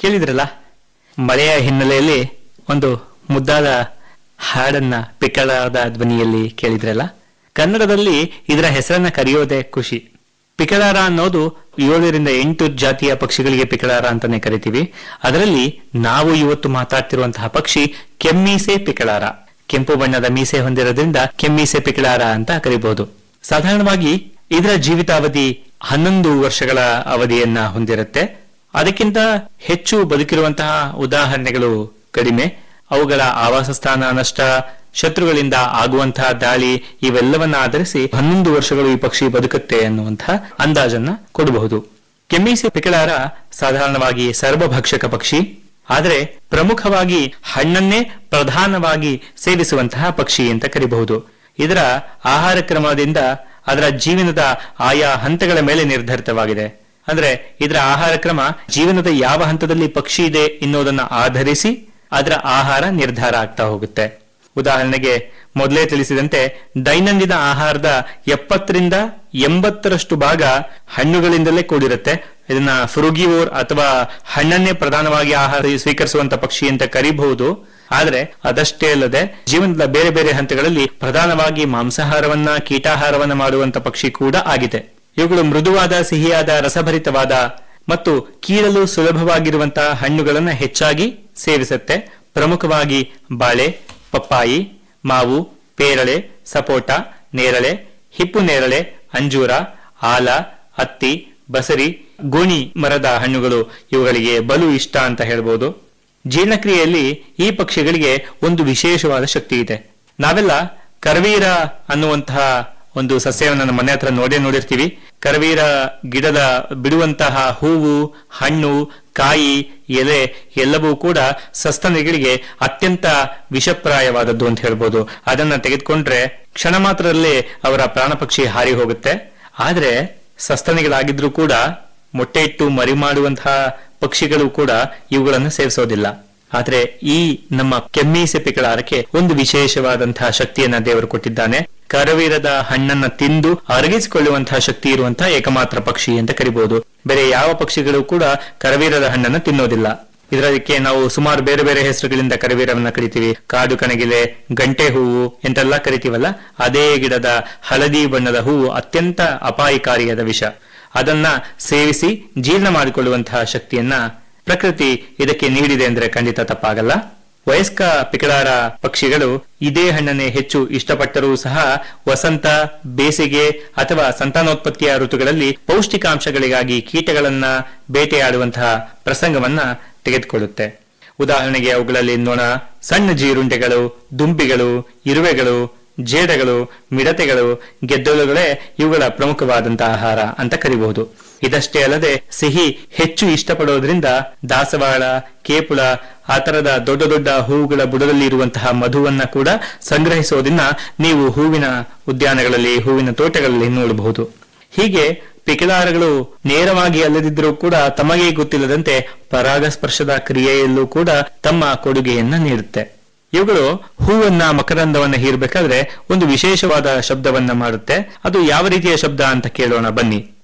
ಕೇಳಿದ್ರಲ್ಲ ಮಳೆಯ ಹಿನ್ನೆಲೆಯಲ್ಲಿ ಒಂದು ಮುದ್ದಾದ ಹಾಡನ್ನ ಪಿಕಳಾದ ಧ್ವನಿಯಲ್ಲಿ ಕೇಳಿದ್ರಲ್ಲ ಕನ್ನಡದಲ್ಲಿ ಇದರ ಹೆಸರನ್ನ ಕರೆಯೋದೇ ಖುಷಿ ಪಿಕಳಾರ ಅನ್ನೋದು ಏಳರಿಂದ ಎಂಟು ಜಾತಿಯ ಪಕ್ಷಿಗಳಿಗೆ ಪಿಕಳಾರ ಅಂತಾನೆ ಕರಿತೀವಿ ಅದರಲ್ಲಿ ನಾವು ಇವತ್ತು ಮಾತಾಡ್ತಿರುವಂತಹ ಪಕ್ಷಿ ಕೆಮ್ಮೀಸೆ ಪಿಕಳಾರ ಕೆಂಪು ಬಣ್ಣದ ಮೀಸೆ ಹೊಂದಿರೋದ್ರಿಂದ ಕೆಮ್ಮೀಸೆ ಪಿಕಳಾರ ಅಂತ ಕರಿಬಹುದು ಸಾಧಾರಣವಾಗಿ ಇದರ ಜೀವಿತಾವಧಿ ಹನ್ನೊಂದು ವರ್ಷಗಳ ಅವಧಿಯನ್ನ ಹೊಂದಿರುತ್ತೆ ಅದಕ್ಕಿಂತ ಹೆಚ್ಚು ಬದುಕಿರುವಂತಹ ಉದಾಹರಣೆಗಳು ಕಡಿಮೆ ಅವುಗಳ ಆವಾಸ ಸ್ಥಾನ ನಷ್ಟ ಶತ್ರುಗಳಿಂದ ಆಗುವಂತಹ ದಾಳಿ ಇವೆಲ್ಲವನ್ನ ಆಧರಿಸಿ ಹನ್ನೊಂದು ವರ್ಷಗಳು ಈ ಪಕ್ಷಿ ಬದುಕುತ್ತೆ ಅನ್ನುವಂತಹ ಅಂದಾಜನ್ನ ಕೊಡಬಹುದು ಕೆಮ್ಮೀಸಿ ಪಿಕಳಾರ ಸಾಧಾರಣವಾಗಿ ಸರ್ವಭಕ್ಷಕ ಪಕ್ಷಿ ಆದರೆ ಪ್ರಮುಖವಾಗಿ ಹಣ್ಣನ್ನೇ ಪ್ರಧಾನವಾಗಿ ಸೇವಿಸುವಂತಹ ಪಕ್ಷಿ ಅಂತ ಕರಿಬಹುದು ಇದರ ಆಹಾರ ಕ್ರಮದಿಂದ ಅದರ ಜೀವನದ ಆಯಾ ಹಂತಗಳ ಮೇಲೆ ನಿರ್ಧರಿತವಾಗಿದೆ ಅಂದ್ರೆ ಇದರ ಆಹಾರ ಕ್ರಮ ಜೀವನದ ಯಾವ ಹಂತದಲ್ಲಿ ಪಕ್ಷಿ ಇದೆ ಎನ್ನುವುದನ್ನ ಆಧರಿಸಿ ಅದರ ಆಹಾರ ನಿರ್ಧಾರ ಆಗ್ತಾ ಹೋಗುತ್ತೆ ಉದಾಹರಣೆಗೆ ಮೊದಲೇ ತಿಳಿಸಿದಂತೆ ದೈನಂದಿನ ಆಹಾರದ ಎಪ್ಪತ್ತರಿಂದ ಎಂಬತ್ತರಷ್ಟು ಭಾಗ ಹಣ್ಣುಗಳಿಂದಲೇ ಕೂಡಿರುತ್ತೆ ಇದನ್ನ ಫ್ರುಗಿವೋರ್ ಅಥವಾ ಹಣ್ಣನ್ನೇ ಪ್ರಧಾನವಾಗಿ ಆಹಾರ ಸ್ವೀಕರಿಸುವಂತ ಪಕ್ಷಿ ಅಂತ ಕರಿಬಹುದು ಆದ್ರೆ ಅದಷ್ಟೇ ಅಲ್ಲದೆ ಜೀವನದ ಬೇರೆ ಬೇರೆ ಹಂತಗಳಲ್ಲಿ ಪ್ರಧಾನವಾಗಿ ಮಾಂಸಾಹಾರವನ್ನ ಕೀಟಾಹಾರವನ್ನ ಮಾಡುವಂತ ಪಕ್ಷಿ ಕೂಡ ಆಗಿದೆ ಇವುಗಳು ಮೃದುವಾದ ಸಿಹಿಯಾದ ರಸಭರಿತವಾದ ಮತ್ತು ಕೀಳಲು ಸುಲಭವಾಗಿರುವಂತಹ ಹಣ್ಣುಗಳನ್ನ ಹೆಚ್ಚಾಗಿ ಸೇವಿಸುತ್ತೆ ಪ್ರಮುಖವಾಗಿ ಬಾಳೆ ಪಪ್ಪಾಯಿ ಮಾವು ಪೇರಳೆ ಸಪೋಟ ನೇರಳೆ ಹಿಪ್ಪು ನೇರಳೆ ಅಂಜೂರ ಆಲ ಹತ್ತಿ ಬಸರಿ ಗೋಣಿ ಮರದ ಹಣ್ಣುಗಳು ಇವುಗಳಿಗೆ ಬಲು ಇಷ್ಟ ಅಂತ ಹೇಳ್ಬೋದು ಜೀರ್ಣಕ್ರಿಯೆಯಲ್ಲಿ ಈ ಪಕ್ಷಿಗಳಿಗೆ ಒಂದು ವಿಶೇಷವಾದ ಶಕ್ತಿ ಇದೆ ನಾವೆಲ್ಲ ಕರವೀರ ಅನ್ನುವಂತಹ ಒಂದು ಸಸ್ಯವನ್ನು ನಮ್ಮ ಮನೆ ಹತ್ರ ನೋಡೇ ನೋಡಿರ್ತೀವಿ ಕರವೀರ ಗಿಡದ ಬಿಡುವಂತಹ ಹೂವು ಹಣ್ಣು ಕಾಯಿ ಎಲೆ ಎಲ್ಲವೂ ಕೂಡ ಸಸ್ತನಿಗಳಿಗೆ ಅತ್ಯಂತ ವಿಷಪ್ರಾಯವಾದದ್ದು ಅಂತ ಹೇಳ್ಬೋದು ಅದನ್ನ ತೆಗೆದುಕೊಂಡ್ರೆ ಕ್ಷಣ ಮಾತ್ರದಲ್ಲೇ ಅವರ ಪ್ರಾಣ ಪಕ್ಷಿ ಹಾರಿ ಹೋಗುತ್ತೆ ಆದ್ರೆ ಸಸ್ತನಿಗಳಾಗಿದ್ರೂ ಕೂಡ ಮೊಟ್ಟೆ ಇಟ್ಟು ಮರಿ ಮಾಡುವಂತಹ ಪಕ್ಷಿಗಳು ಕೂಡ ಇವುಗಳನ್ನು ಸೇವಿಸೋದಿಲ್ಲ ಆದ್ರೆ ಈ ನಮ್ಮ ಕೆಮ್ಮೀಸೆ ಪಿಕಳಾರಕ್ಕೆ ಒಂದು ವಿಶೇಷವಾದಂತಹ ಶಕ್ತಿಯನ್ನ ದೇವರು ಕೊಟ್ಟಿದ್ದಾನೆ ಕರವೀರದ ಹಣ್ಣನ್ನ ತಿಂದು ಅರಗಿಸಿಕೊಳ್ಳುವಂತಹ ಶಕ್ತಿ ಇರುವಂತಹ ಏಕಮಾತ್ರ ಪಕ್ಷಿ ಅಂತ ಕರಿಬಹುದು ಬೇರೆ ಯಾವ ಪಕ್ಷಿಗಳು ಕೂಡ ಕರವೀರದ ಹಣ್ಣನ್ನ ತಿನ್ನೋದಿಲ್ಲ ಇದಕ್ಕೆ ನಾವು ಸುಮಾರು ಬೇರೆ ಬೇರೆ ಹೆಸರುಗಳಿಂದ ಕರವೀರವನ್ನ ಕರಿತೀವಿ ಕಾಡು ಕಣಗಿಲೆ ಗಂಟೆ ಹೂವು ಎಂತೆಲ್ಲ ಕರಿತೀವಲ್ಲ ಅದೇ ಗಿಡದ ಹಳದಿ ಬಣ್ಣದ ಹೂವು ಅತ್ಯಂತ ಅಪಾಯಕಾರಿಯಾದ ವಿಷ ಅದನ್ನ ಸೇವಿಸಿ ಜೀರ್ಣ ಮಾಡಿಕೊಳ್ಳುವಂತಹ ಶಕ್ತಿಯನ್ನ ಪ್ರಕೃತಿ ಇದಕ್ಕೆ ನೀಡಿದೆ ಅಂದ್ರೆ ಖಂಡಿತ ತಪ್ಪಾಗಲ್ಲ ವಯಸ್ಕ ಪಿಕಳಾರ ಪಕ್ಷಿಗಳು ಇದೇ ಹಣ್ಣನ್ನೇ ಹೆಚ್ಚು ಇಷ್ಟಪಟ್ಟರೂ ಸಹ ವಸಂತ ಬೇಸಿಗೆ ಅಥವಾ ಸಂತಾನೋತ್ಪತ್ತಿಯ ಋತುಗಳಲ್ಲಿ ಪೌಷ್ಟಿಕಾಂಶಗಳಿಗಾಗಿ ಕೀಟಗಳನ್ನ ಬೇಟೆಯಾಡುವಂತಹ ಪ್ರಸಂಗವನ್ನ ತೆಗೆದುಕೊಳ್ಳುತ್ತೆ ಉದಾಹರಣೆಗೆ ಅವುಗಳಲ್ಲಿ ನೊಣ ಸಣ್ಣ ಜೀರುಂಡೆಗಳು ದುಂಬಿಗಳು ಇರುವೆಗಳು ಜೇಡಗಳು ಮಿಡತೆಗಳು ಗೆದ್ದಲುಗಳೇ ಇವುಗಳ ಪ್ರಮುಖವಾದಂತಹ ಆಹಾರ ಅಂತ ಕರಿಬಹುದು ಇದಷ್ಟೇ ಅಲ್ಲದೆ ಸಿಹಿ ಹೆಚ್ಚು ಇಷ್ಟಪಡೋದ್ರಿಂದ ದಾಸವಾಳ ಕೇಪುಳ ಆ ತರದ ದೊಡ್ಡ ದೊಡ್ಡ ಹೂವುಗಳ ಬುಡದಲ್ಲಿ ಇರುವಂತಹ ಮಧುವನ್ನ ಕೂಡ ಸಂಗ್ರಹಿಸೋದನ್ನ ನೀವು ಹೂವಿನ ಉದ್ಯಾನಗಳಲ್ಲಿ ಹೂವಿನ ತೋಟಗಳಲ್ಲಿ ನೋಡಬಹುದು ಹೀಗೆ ಪಿಕಿಲಾರಗಳು ನೇರವಾಗಿ ಅಲ್ಲದಿದ್ದರೂ ಕೂಡ ತಮಗೆ ಗೊತ್ತಿಲ್ಲದಂತೆ ಪರಾಗಸ್ಪರ್ಶದ ಕ್ರಿಯೆಯಲ್ಲೂ ಕೂಡ ತಮ್ಮ ಕೊಡುಗೆಯನ್ನ ನೀಡುತ್ತೆ ಇವುಗಳು ಹೂವನ್ನ ಮಕರಂದವನ್ನ ಹೀರ್ಬೇಕಾದ್ರೆ ಒಂದು ವಿಶೇಷವಾದ ಶಬ್ದವನ್ನ ಮಾಡುತ್ತೆ ಅದು ಯಾವ ರೀತಿಯ ಶಬ್ದ ಅಂತ ಕೇಳೋಣ ಬನ್ನಿ